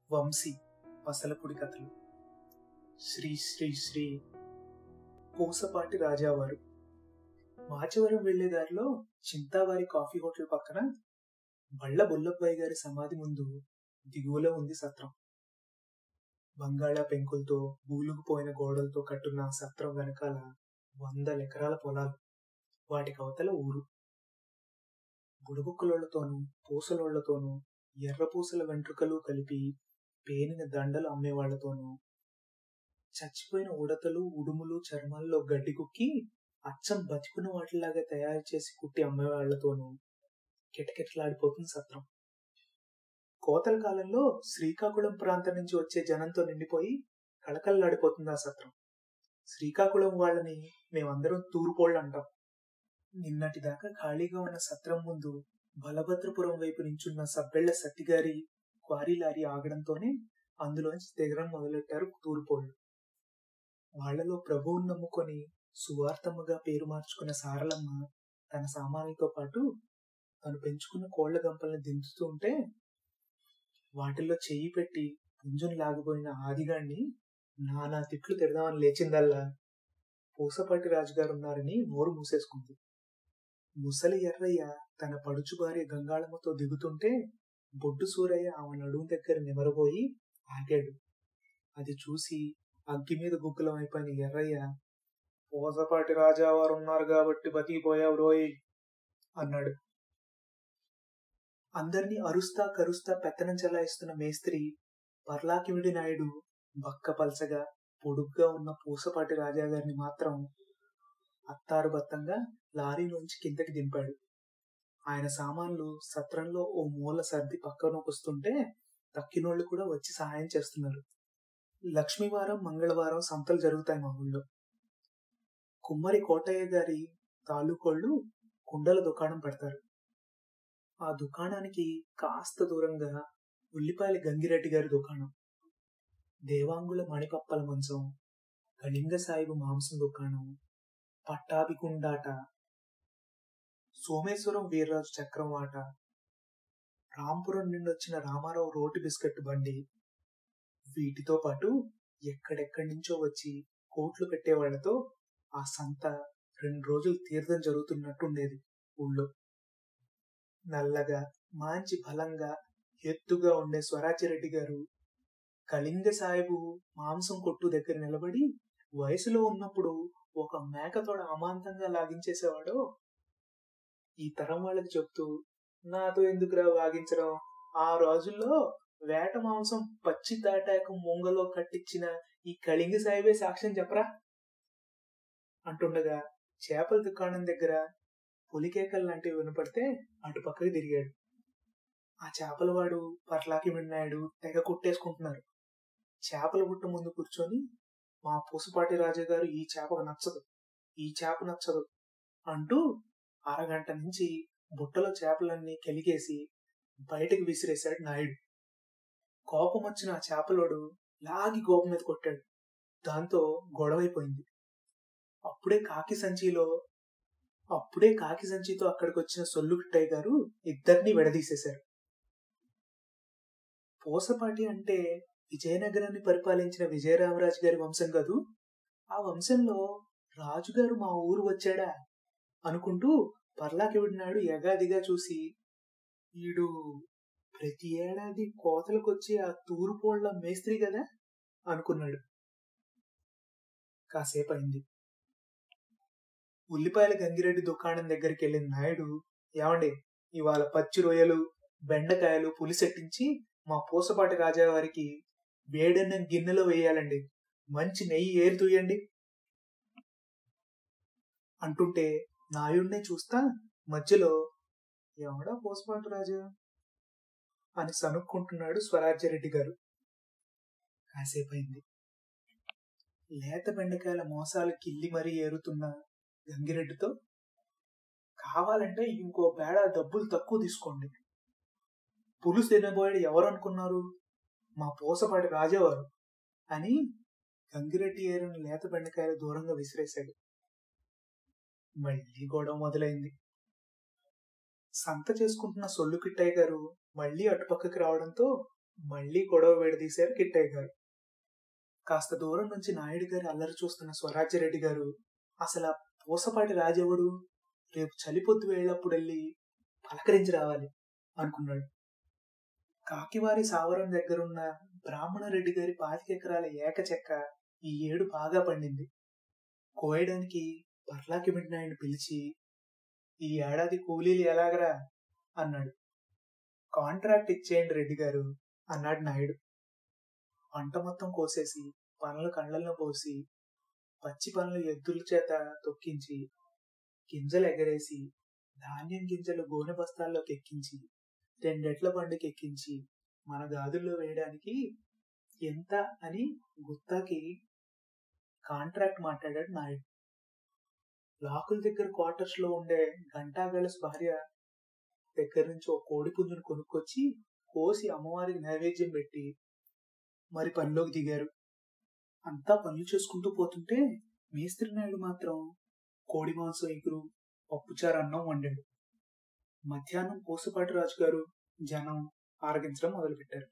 వంశీ పసలపూడి కథలు శ్రీ శ్రీ శ్రీ పూసపాటి రాజావారు మాచవరం వెళ్లే దారిలో చింతావారి కాఫీ హోటల్ పక్కన బళ్ళ బొల్లబ్బాయి గారి సమాధి ముందు దిగువలో ఉంది సత్రం బంగాళా పెంకులతో బూలుగుపోయిన గోడలతో కట్టున్న ఆ సత్రం వెనకాల వందల ఎకరాల పొలాలు వాటికి అవతల ఊరు బుడబుక్కలోళ్లతోనూ పూసలోళ్లతోనూ ఎర్రపూసల వెంట్రుకలు కలిపి పేనిన దండలు అమ్మేవాళ్లతోనూ చచ్చిపోయిన ఉడతలు ఉడుములు చర్మాల్లో గడ్డి కుక్కి అచ్చం బతికున్న వాటిలాగా తయారు చేసి కుట్టి అమ్మేవాళ్లతోనూ కిటకిటలాడిపోతుంది సత్రం కోతల కాలంలో శ్రీకాకుళం ప్రాంతం నుంచి వచ్చే జనంతో నిండిపోయి కళకళలాడిపోతుంది ఆ సత్రం శ్రీకాకుళం వాళ్ళని మేమందరం తూర్పోళ్ళు అంటాం నిన్నటి దాకా ఖాళీగా ఉన్న సత్రం ముందు బలభద్రపురం వైపు నించున్న సబ్బెళ్ల సత్తిగారి క్వారీ లారీ ఆగడంతోనే అందులోంచి దిగడం మొదలెట్టారు తూర్పోళ్ళు వాళ్లలో ప్రభువును నమ్ముకొని సువార్తమ్మగా పేరు మార్చుకున్న సారలమ్మ తన సామాన్లతో పాటు తను పెంచుకున్న కోళ్ల గంపల్ని దించుతూ ఉంటే వాటిల్లో చెయ్యి పెట్టి పుంజును లాగిపోయిన ఆదిగాన్ని నానా తిట్లు తిడదామని లేచిందల్లా పూసపాటి రాజుగారు ఉన్నారని నోరు మూసేసుకుంది ముసలి ఎర్రయ్య తన పడుచు భార్య గంగాళమ్మతో దిగుతుంటే బొడ్డు సూరయ్య ఆమె నడుము దగ్గర నిమరబోయి ఆగాడు అది చూసి అగ్గి మీద గుగ్గులం అయిపోయిన ఎర్రయ్య పూసపాటి రాజావారు ఉన్నారు కాబట్టి బతికిపోయావు రోయ్ అన్నాడు అందరినీ అరుస్తా కరుస్తా పెత్తనం చెలాయిస్తున్న మేస్త్రి పర్లాకిమిడి నాయుడు బక్క పల్చగా పొడుగ్గా ఉన్న పూసపాటి రాజాగారిని మాత్రం అత్తారు బత్తంగా లారీలోంచి కిందకి దింపాడు ఆయన సామాన్లు సత్రంలో ఓ మూల సర్ది పక్కనొకొస్తుంటే తక్కినోళ్లు కూడా వచ్చి సహాయం చేస్తున్నారు లక్ష్మీవారం మంగళవారం సంతలు జరుగుతాయి మా ఊళ్ళో కుమ్మరి కోటయ్య గారి తాలూకోళ్ళు కుండల దుకాణం పెడతారు ఆ దుకాణానికి కాస్త దూరంగా ఉల్లిపాయల గంగిరెడ్డి గారి దుకాణం దేవాంగుల మణిపప్పల మంచం కళింగ సాయిబు మాంసం దుకాణం పట్టాభికుండాట సోమేశ్వరం వీర్రాజు చక్రం ఆట రాంపురం నుండి వచ్చిన రామారావు రోటి బిస్కెట్ బండి వీటితో పాటు ఎక్కడెక్కడి నుంచో వచ్చి కోట్లు పెట్టేవాళ్లతో ఆ సంత రెండు రోజులు తీర్థం జరుగుతున్నట్టుండేది ఊళ్ళో నల్లగా మంచి బలంగా ఎత్తుగా ఉండే స్వరాజ్యరెడ్డి గారు కళింగ సాహెబు మాంసం కొట్టు దగ్గర నిలబడి వయసులో ఉన్నప్పుడు ఒక మేకతోడ అమాంతంగా లాగించేసేవాడు ఈ తరం వాళ్ళకి చెప్తూ నాతో ఎందుకురా వాగించడం ఆ రోజుల్లో వేట మాంసం పచ్చి తాటాక ముంగలో కట్టించిన ఈ కళింగ సాహిబే సాక్ష్యం చెప్పరా అంటుండగా చేపల దుకాణం దగ్గర పులికేకలు లాంటివి వినపడితే అటు పక్కకి తిరిగాడు ఆ చేపల వాడు పర్లాకి విన్నాడు తెగ కొట్టేసుకుంటున్నారు చేపల బుట్ట ముందు కూర్చొని మా పూసపాటి రాజా గారు ఈ చేప నచ్చదు ఈ చేప నచ్చదు అంటూ అరగంట నుంచి బుట్టలో చేపలన్నీ కెలిగేసి బయటకు విసిరేశాడు నాయుడు కోపం వచ్చిన ఆ చేపలోడు లాగి గోపం మీద కొట్టాడు దాంతో గొడవైపోయింది అప్పుడే కాకి సంచిలో అప్పుడే కాకి సంచితో అక్కడికి వచ్చిన సొల్లు కిట్టయ్య గారు ఇద్దరిని విడదీసేశారు పూసపాటి అంటే విజయనగరాన్ని పరిపాలించిన విజయరామరాజు గారి వంశం కదూ ఆ వంశంలో రాజుగారు మా ఊరు వచ్చాడా అనుకుంటూ పర్లాకి విడినాడు యగాదిగా చూసి ఈడు ప్రతి ఏడాది కోతలకొచ్చి ఆ తూర్పోళ్ల మేస్త్రి కదా అనుకున్నాడు కాసేపు అయింది ఉల్లిపాయల గంగిరెడ్డి దుకాణం దగ్గరికి వెళ్ళిన నాయుడు ఏమండి ఇవాళ పచ్చి రొయ్యలు బెండకాయలు పులిసెట్టించి మా పూసపాటి రాజావారికి వేడన్న గిన్నెలో వేయాలండి మంచి నెయ్యి ఏరు తూయండి అంటుంటే నాయుడినే చూస్తా మధ్యలో ఎవడా పూసపాటి రాజా అని సనుక్కుంటున్నాడు స్వరాజ్యరెడ్డి గారు కాసేపైంది లేత బెండకాయల మోసాలు కిల్లి మరీ ఏరుతున్న గంగిరెడ్డితో కావాలంటే ఇంకో బేడ డబ్బులు తక్కువ తీసుకోండి పులుసు తినబోయాడు ఎవరు అనుకున్నారు మా పూసపాటి రాజావారు అని గంగిరెడ్డి ఏరుని లేత బెండకాయలు దూరంగా విసిరేశాడు మళ్ళీ గొడవ మొదలైంది సంత చేసుకుంటున్న సొల్లు కిట్టయ్య గారు మళ్ళీ అటుపక్కకి రావడంతో మళ్ళీ గొడవ విడదీశారు కిట్టయ్య గారు కాస్త దూరం నుంచి నాయుడు గారి అల్లరి చూస్తున్న స్వరాజ్యరెడ్డి గారు అసలు ఆ పూసపాటి రాజెవడు రేపు చలిపొద్దు వెళ్ళప్పుడు వెళ్ళి పలకరించి రావాలి అనుకున్నాడు కాకివారి సావరం దగ్గరున్న బ్రాహ్మణ రెడ్డి గారి పాతికెకరాల ఏక చెక్క ఈ ఏడు బాగా పండింది కోయడానికి పర్లాకి నాయుడిని పిలిచి ఈ ఏడాది కూలీలు ఎలాగరా అన్నాడు కాంట్రాక్ట్ ఇచ్చేయండి రెడ్డి గారు అన్నాడు నాయుడు పంట మొత్తం కోసేసి పనులు కళ్ళల్లో పోసి పచ్చి పనులు ఎద్దుల చేత తొక్కించి గింజలు ఎగరేసి ధాన్యం గింజలు గోనె బస్తాల్లోకి ఎక్కించి రెండెట్ల బండికి ఎక్కించి మన గాదుల్లో వేయడానికి ఎంత అని గుత్తాకి కాంట్రాక్ట్ మాట్లాడాడు నాయుడు లాకుల దగ్గర క్వార్టర్స్ లో ఉండే గంటాగళస్ భార్య దగ్గర నుంచి ఒక కోడి పుంజును కొనుక్కొచ్చి కోసి అమ్మవారికి నైవేద్యం పెట్టి మరి పనిలోకి దిగారు అంతా పనులు చేసుకుంటూ పోతుంటే మేస్త్రి నాయుడు మాత్రం కోడి మాంసం ఎగురు పప్పుచారు అన్నం వండాడు మధ్యాహ్నం పూసపాటి రాజు గారు జనం ఆరగించడం మొదలుపెట్టారు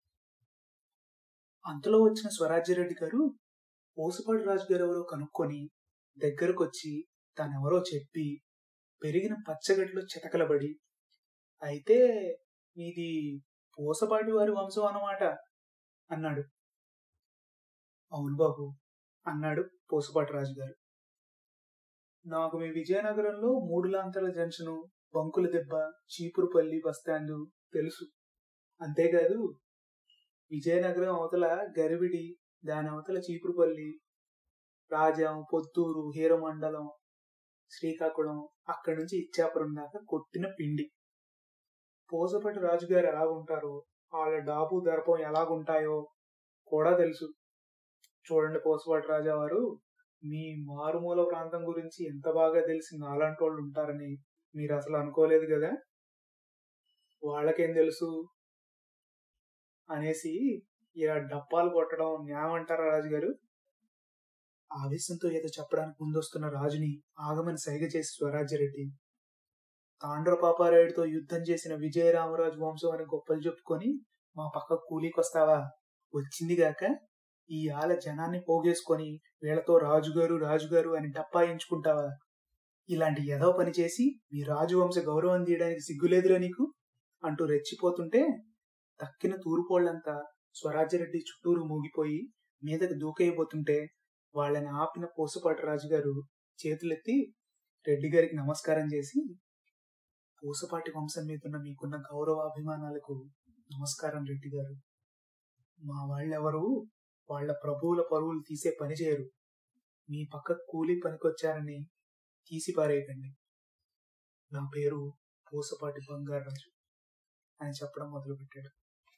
అంతలో వచ్చిన స్వరాజ్యరెడ్డి గారు పూసపాటి రాజు గారు ఎవరో కనుక్కొని దగ్గరకొచ్చి తనెవరో చెప్పి పెరిగిన పచ్చగడ్డలో చితకలబడి అయితే మీది పూసపాటి వారి వంశం అన్నమాట అన్నాడు అవును బాబు అన్నాడు పూసపాటి రాజు గారు నాకు మీ విజయనగరంలో మూడు లాంతల జంక్షను బంకుల దెబ్బ చీపురుపల్లి బస్టాండు తెలుసు అంతేకాదు విజయనగరం అవతల గరివిడి దాని అవతల చీపురుపల్లి రాజాం పొత్తూరు హీరమండలం శ్రీకాకుళం అక్కడి నుంచి ఇచ్చాపురం దాకా కొట్టిన పిండి పూసపటి రాజుగారు ఎలాగుంటారో వాళ్ళ డాబు దర్పం ఎలాగుంటాయో కూడా తెలుసు చూడండి పూసపాటి రాజా వారు మీ మారుమూల ప్రాంతం గురించి ఎంత బాగా తెలిసి నాలాంటి వాళ్ళు ఉంటారని మీరు అసలు అనుకోలేదు కదా వాళ్ళకేం తెలుసు అనేసి ఇలా డప్పాలు కొట్టడం న్యాయం అంటారా రాజుగారు ఆవేశంతో ఏదో చెప్పడానికి ముందొస్తున్న రాజుని ఆగమని సైగ చేసి స్వరాజ్యరెడ్డి తాండ్రపాపారాయుడితో యుద్ధం చేసిన విజయరామరాజు వంశం అని గొప్పలు చెప్పుకొని మా పక్క కూలీకొస్తావా వచ్చిందిగాక ఈ ఆల జనాన్ని పోగేసుకొని వీళ్ళతో రాజుగారు రాజుగారు అని డప్పాయించుకుంటావా ఇలాంటి ఎదవ పని చేసి మీ రాజువంశ గౌరవం తీయడానికి సిగ్గులేదురా నీకు అంటూ రెచ్చిపోతుంటే తక్కిన తూర్పోళ్లంతా స్వరాజ్యరెడ్డి చుట్టూరు మూగిపోయి మీదకి దూకేయబోతుంటే వాళ్ళని ఆపిన పూసపాటి రాజుగారు చేతులెత్తి రెడ్డి గారికి నమస్కారం చేసి పూసపాటి వంశం మీదున్న మీకున్న గౌరవ అభిమానాలకు నమస్కారం రెడ్డి గారు మా వాళ్ళెవరు వాళ్ళ ప్రభువుల పరువులు తీసే పని చేయరు మీ పక్క కూలి పనికొచ్చారని తీసి పారేయకండి నా పేరు పూసపాటి బంగారాజు అని చెప్పడం మొదలుపెట్టాడు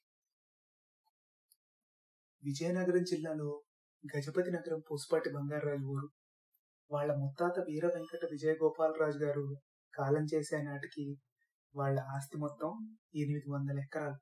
విజయనగరం జిల్లాలో గజపతి నగరం పూసపాటి బంగారాజు ఊరు వాళ్ళ ముత్తాత వీర వెంకట విజయగోపాలరాజు గారు కాలం చేసే నాటికి వాళ్ళ ఆస్తి మొత్తం ఎనిమిది వందల ఎకరాలు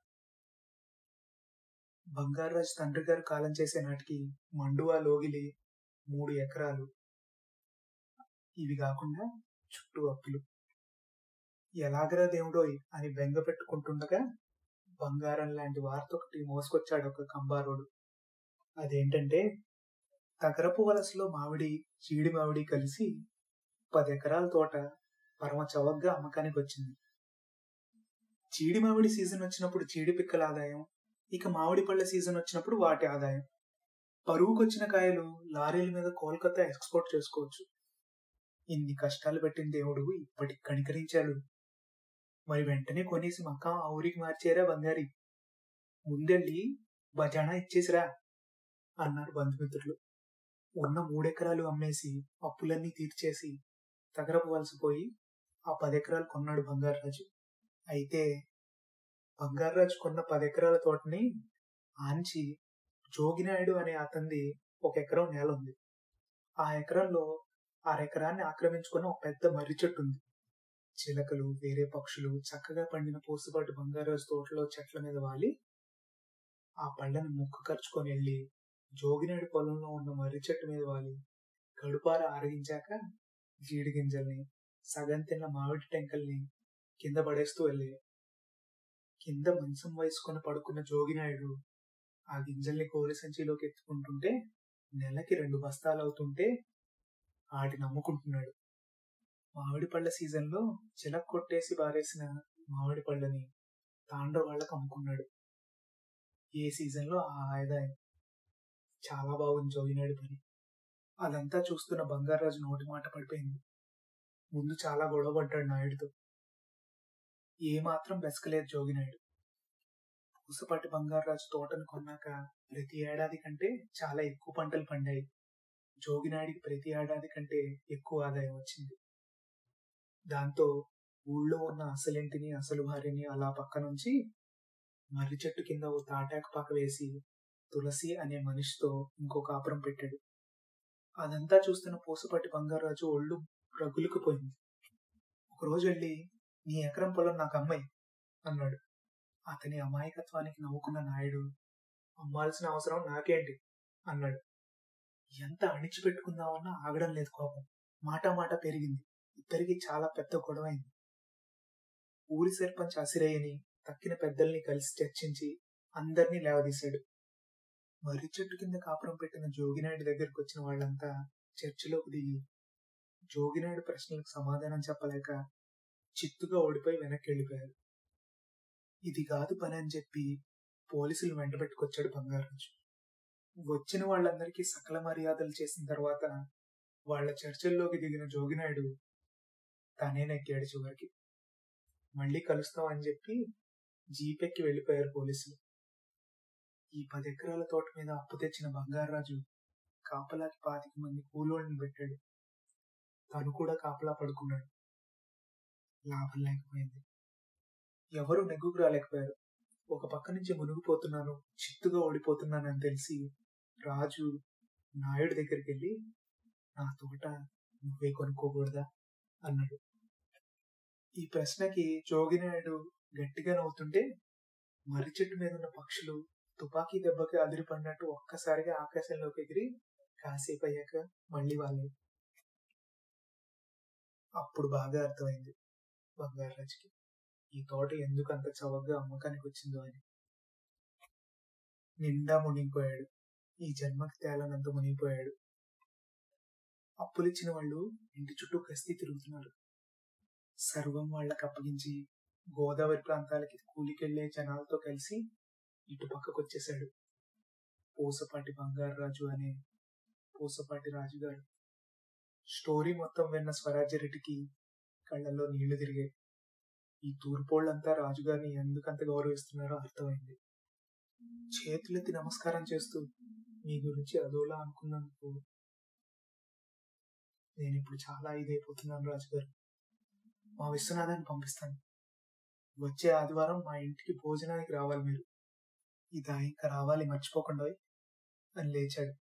బంగారాజు తండ్రి గారు కాలం చేసే నాటికి మండువా లోగిలి మూడు ఎకరాలు ఇవి కాకుండా చుట్టూ అప్పులు ఎలాగరా దేవుడోయ్ అని బెంగ పెట్టుకుంటుండగా బంగారం లాంటి వార్త ఒకటి మోసుకొచ్చాడు ఒక కంబారోడు అదేంటంటే తగరపు వలసలో మామిడి చీడి మామిడి కలిసి పది ఎకరాల తోట పరమ చవకగా అమ్మకానికి వచ్చింది చీడి మామిడి సీజన్ వచ్చినప్పుడు చీడి పిక్కల ఆదాయం ఇక మామిడి పళ్ళ సీజన్ వచ్చినప్పుడు వాటి ఆదాయం పరువుకొచ్చిన కాయలు లారీల మీద కోల్కతా ఎక్స్పోర్ట్ చేసుకోవచ్చు ఇన్ని కష్టాలు పెట్టిన దేవుడు ఇప్పటికి కనికరించాడు మరి వెంటనే కొనేసి మకా ఆ ఊరికి మార్చేరా బంగారి ముందెళ్ళి బజానా ఇచ్చేసిరా అన్నారు బంధుమిత్రులు ఉన్న మూడెకరాలు అమ్మేసి అప్పులన్నీ తీర్చేసి తగరపు వలసపోయి ఆ పదెకరాలు కొన్నాడు బంగారాజు అయితే బంగారాజు కొన్న పదెకరాల తోటని ఆంచి జోగినాయుడు అనే అతనిది ఒక ఎకరం నేల ఉంది ఆ ఎకరంలో అరెకరాన్ని ఆక్రమించుకున్న ఒక పెద్ద మర్రి చెట్టు ఉంది చిలకలు వేరే పక్షులు చక్కగా పండిన పూసపాటి బంగారాజు తోటలో చెట్ల మీద వాలి ఆ పళ్ళని ముక్కు ఖర్చుకొని వెళ్ళి జోగినాయుడు పొలంలో ఉన్న మర్రి చెట్టు మీద వాలి కడుపార ఆరగించాక జీడి గింజల్ని సగం తిన్న మామిడి టెంకల్ని కింద పడేస్తూ వెళ్ళి కింద మంచం వేసుకొని పడుకున్న జోగినాయుడు ఆ గింజల్ని కోరి సంచిలోకి ఎత్తుకుంటుంటే నెలకి రెండు బస్తాలు అవుతుంటే ఆటి నమ్ముకుంటున్నాడు మామిడి పళ్ళ సీజన్లో చిలక్ కొట్టేసి బారేసిన మామిడి పళ్ళని తాండ్ర వాళ్ళకు అమ్ముకున్నాడు ఏ సీజన్లో ఆ ఆదాయం చాలా బాగుంది జోగినాడు పని అదంతా చూస్తున్న బంగారాజు నోటి మాట పడిపోయింది ముందు చాలా గొడవ పడ్డాడు నాయుడితో ఏమాత్రం బెసకలేదు జోగినాయుడు పూసపాటి బంగారాజు తోటను కొన్నాక ప్రతి ఏడాది కంటే చాలా ఎక్కువ పంటలు పండాయి జోగినాయుడికి ప్రతి ఏడాది కంటే ఎక్కువ ఆదాయం వచ్చింది దాంతో ఊళ్ళో ఉన్న అసలింటిని అసలు భార్యని అలా పక్క నుంచి మర్రి చెట్టు కింద ఓ తాటాకు పాక వేసి తులసి అనే మనిషితో ఇంకో కాపురం పెట్టాడు అదంతా చూస్తున్న పూసపాటి బంగారాజు ఒళ్ళు రగులుకు పోయింది ఒకరోజు వెళ్ళి నీ ఎకరం పొలం నాకు అమ్మాయి అన్నాడు అతని అమాయకత్వానికి నవ్వుకున్న నాయుడు అమ్మాల్సిన అవసరం నాకేంటి అన్నాడు ఎంత అణిచిపెట్టుకుందామన్నా ఆగడం లేదు కోపం మాట మాట పెరిగింది ఇద్దరికి చాలా పెద్ద గొడవైంది ఊరి సర్పంచ్ అసిరయ్యని తక్కిన పెద్దల్ని కలిసి చర్చించి అందరినీ లేవదీశాడు మర్రి చెట్టు కింద కాపురం పెట్టిన జోగినాయుడు దగ్గరికి వచ్చిన వాళ్ళంతా చర్చిలోకి దిగి జోగినాయుడు ప్రశ్నలకు సమాధానం చెప్పలేక చిత్తుగా ఓడిపోయి వెనక్కి వెళ్ళిపోయారు ఇది కాదు పని అని చెప్పి పోలీసులు వెంటబెట్టుకొచ్చాడు బంగారాజు వచ్చిన వాళ్ళందరికీ సకల మర్యాదలు చేసిన తర్వాత వాళ్ళ చర్చల్లోకి దిగిన జోగినాయుడు తనే నెగ్గాడు చివరికి మళ్ళీ కలుస్తాం అని చెప్పి జీపెక్కి వెళ్ళిపోయారు పోలీసులు ఈ పది ఎకరాల తోట మీద అప్పు తెచ్చిన బంగారాజు కాపలాకి పాతిక మంది కూలోళ్ళని పెట్టాడు తను కూడా కాపలా పడుకున్నాడు లాభం లేకపోయింది ఎవరు నెగ్గుకు రాలేకపోయారు ఒక పక్క నుంచి మునిగిపోతున్నాను చిత్తుగా ఓడిపోతున్నానని తెలిసి రాజు నాయుడు దగ్గరికి వెళ్ళి నా తోట నువ్వే కొనుక్కోకూడదా అన్నాడు ఈ ప్రశ్నకి జోగినాయుడు గట్టిగా నవ్వుతుంటే మర్రి చెట్టు మీద ఉన్న పక్షులు తుపాకీ దెబ్బకి అదిరిపడినట్టు ఒక్కసారిగా ఆకాశంలోకి ఎగిరి కాసేపు అయ్యాక మళ్ళీ వాళ్ళు అప్పుడు బాగా అర్థమైంది బంగారాజుకి ఈ తోట ఎందుకు అంత చవకగా అమ్మకానికి వచ్చిందో అని నిండా మునిగిపోయాడు ఈ జన్మకి తేలనంత మునిగిపోయాడు అప్పులిచ్చిన వాళ్ళు ఇంటి చుట్టూ కస్తీ తిరుగుతున్నారు సర్వం వాళ్ళకి అప్పగించి గోదావరి ప్రాంతాలకి కూలికెళ్లే జనాలతో కలిసి ఇటు పక్కకు వచ్చేశాడు పూసపాటి బంగారాజు అనే పూసపాటి రాజుగారు స్టోరీ మొత్తం విన్న స్వరాజ్యరెడ్డికి కళ్ళల్లో నీళ్లు తిరిగాయి ఈ తూర్పోళ్ళంతా రాజుగారిని ఎందుకంత గౌరవిస్తున్నారో అర్థమైంది చేతులెత్తి నమస్కారం చేస్తూ మీ గురించి అదోలా అనుకున్నందుకు నేను ఇప్పుడు చాలా ఇదైపోతున్నాను రాజుగారు మా విశ్వనాథాన్ని పంపిస్తాను వచ్చే ఆదివారం మా ఇంటికి భోజనానికి రావాలి మీరు ఇదా ఇంకా రావాలి మర్చిపోకుండా అని లేచాడు